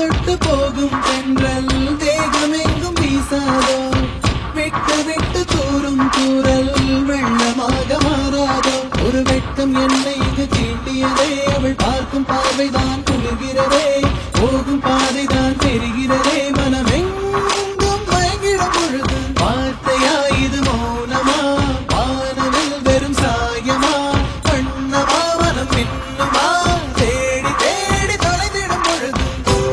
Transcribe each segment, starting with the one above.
தொட்டு போகும் தென்றல் தேகமெங்கும் வீசாதோ விட்டு விட்டு தூரும் தூரல் வெள்ளமாக மாறாதோ ஒரு வெட்கம் என்னை இங்கு தீண்டியதே அவள் பார்க்கும் பார்வைதான் குளிர்கிறதே போகும் பாதைதான் தெரிகிறதே மனமெங்கும் மயங்கிடும் பொழுது வார்த்தையா இது மௌனமா வானவில் வெறும் சாயமா கண்ணமா மனம் மின்னுமா தேடி தேடி தொலைந்திடும் பொழுது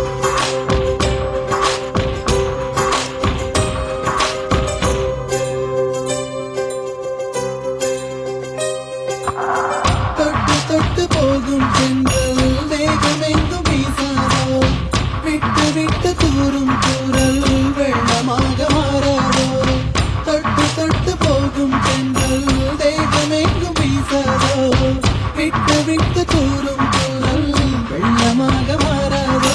தொட்டு தொட்டு போகும் சென்றல் வேகமெங்கும் வீசாதோ விட்டு விட்டு தூரும் தூரல் வெள்ளமாக மாறாதோ தொட்டு தொட்டு போகும் சென்றல் வேகமெங்கும் வீசாதோ விட்டு விட்டு தூரும் தூரல் வெள்ளமாக மாறாதோ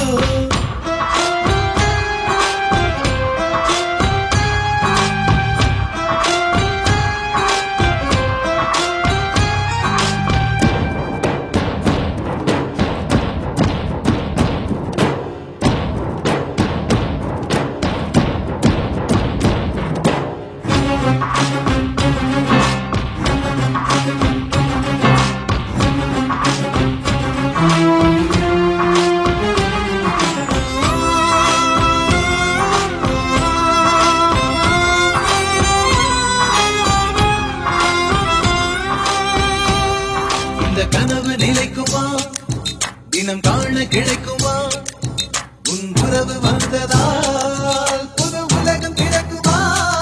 இந்த கனவு நிலைக்குமா தினம் காண கிடைக்குமா உன் உறவு வந்ததால் புது உலகம் பிறக்குமா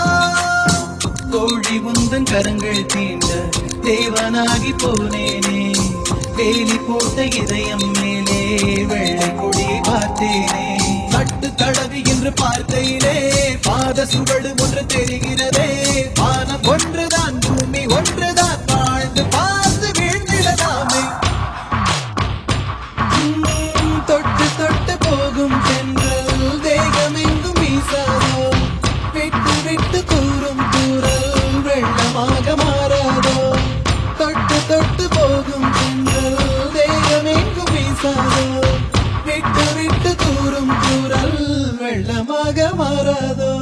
கோழி முந்தன் கரங்கள் தீண்ட தேவனாகி போனேனே வேலி போட்ட இதயம் மேலே வெள்ளை கொடியை பார்த்தேனே தட்டு தடவி என்று பார்த்தையிலே பாத சுவடு ஒன்று தெரிகிறதே வானம் ஒன்றுதான் பூமி ஒன்றுதான் வாழ்ந்து பார்த்து வீழ்ந்திடலாமே உம், தொட்டு தொட்டு போகும் தென்றல் தேகமெங்கும் வீசாதோ விட்டு விட்டு தூரும் தூரல் வெள்ளமாக மாறாதோ தொட்டு தொட்டு போகும் தென்றல் தேகமெங்கும் வீசாதோ விட்டு விட்டு தூரும் தூரல் வெள்ளமாக மாறாதோ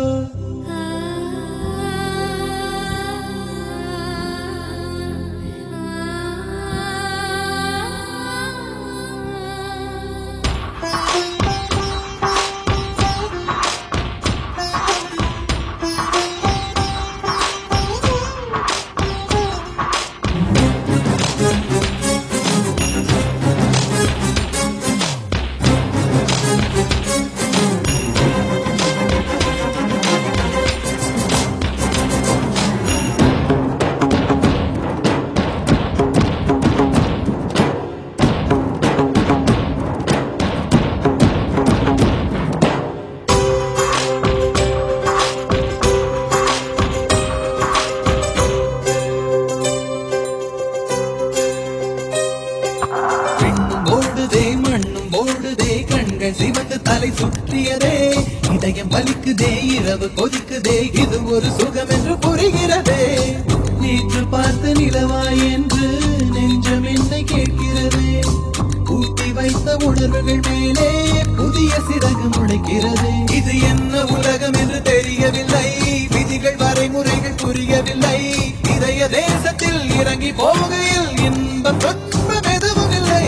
பெண்ணும் ஓடுதே மண்ணும் ஓடுதே கண்கள் சிவந்து தலை சுற்றியதே இதயம் வலிக்குதே இரவு கொதிக்குதே இது ஒரு சுகம் என்று புரிகிறதே நேற்று பார்த்த நிலவாய் என்று நெஞ்சம் என்னை கேட்கிறதே ஊட்டி வைத்த உணர்வுகள் மேலே புதிய சிறகு முளைக்கிறது இது என்ன உலகம் என்று தெரியவில்லை விதிகள் வரைமுறைகள் புரியவில்லை இதய தேசத்தில் இறங்கி போகையில் இன்பம் துன்பம் எதுவும் இல்லை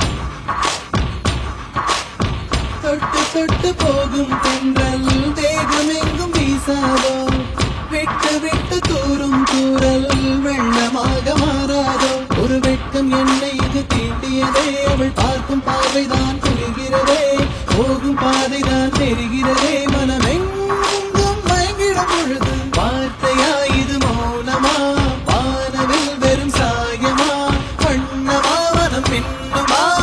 தொட்டு தொட்டு போகும் தென்றல் தேகமெங்கும் வீசாதோ விட்டு விட்டு தூரும் தூரல் வெள்ளமாக மாறாதோ ஒரு வெட்கம் என்னை இது தீண்டியதே அவள் பார்க்கும் பார்வைதான் குளிர்கிறதே போகும் பாதைதான் தெரிகிறதே மனமெங்கும் மயங்கிடும் பொழுது வார்த்தையா இது மௌனமா வானவில் வெறும் சாயமா கண்ணமா மனம் மின்னுமா